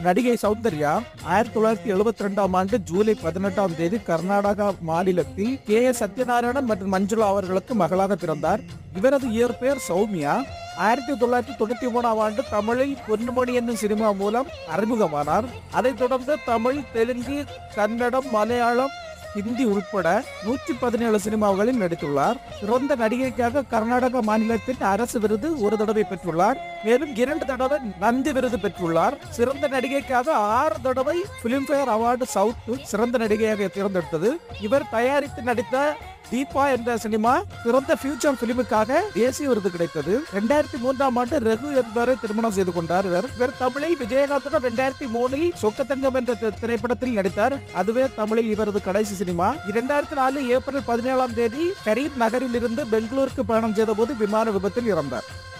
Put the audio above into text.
நடிகை சௌந்தர்யா ஆயிரத்தி தொள்ளாயிரத்தி எழுபத்தி ரெண்டாம் ஆண்டு ஜூலை பதினெட்டாம் தேதி கர்நாடகா மாநிலத்தில் கே எஸ் சத்யநாராயணன் மற்றும் மஞ்சுளா அவர்களுக்கு மகளாக பிறந்தார் இவரது இயற்பெயர் சௌமியா ஆயிரத்தி தொள்ளாயிரத்தி தொண்ணூத்தி மூணாம் ஆண்டு தமிழில் பொன்னுமணி என்னும் சினிமா மூலம் அறிமுகமானார் அதைத் தொடர்ந்து தமிழ் தெலுங்கு கன்னடம் மலையாளம் ஹிந்தி உட்பட நூற்றி பதினேழு சினிமாக்களில் நடித்துள்ளார் சிறந்த நடிகைக்காக கர்நாடக மாநிலத்தின் அரசு விருது ஒரு தடவை பெற்றுள்ளார் மேலும் இரண்டு தடவை நந்தி விருது பெற்றுள்ளார் சிறந்த நடிகைக்காக ஆறு தடவை பிலிம்பேர் அவார்டு சவுத் சிறந்த நடிகையாக தேர்ந்தெடுத்தது இவர் தயாரித்து நடித்த தீபா என்ற சினிமா சிறந்த ஃபியூச்சர் பிலிமுக்காக தேசிய விருது கிடைத்தது ரெண்டாயிரத்தி மூன்றாம் ஆண்டு ரகு என்பவரை திருமணம் செய்து கொண்டார் இவர் இவர் தமிழில் விஜயகாந்துடன் ரெண்டாயிரத்தி மூணில் சொக்கத்தங்கம் என்ற தி- திரைப்படத்தில் நடித்தார் அதுவே தமிழில் இவரது கடைசி சினிமா இரண்டாயிரத்தி நாலு ஏப்ரல் பதினேழாம் தேதி கரீம் நகரில் இருந்து பெங்களூருக்கு பயணம் செய்த போது விமான விபத்தில் இறந்தார்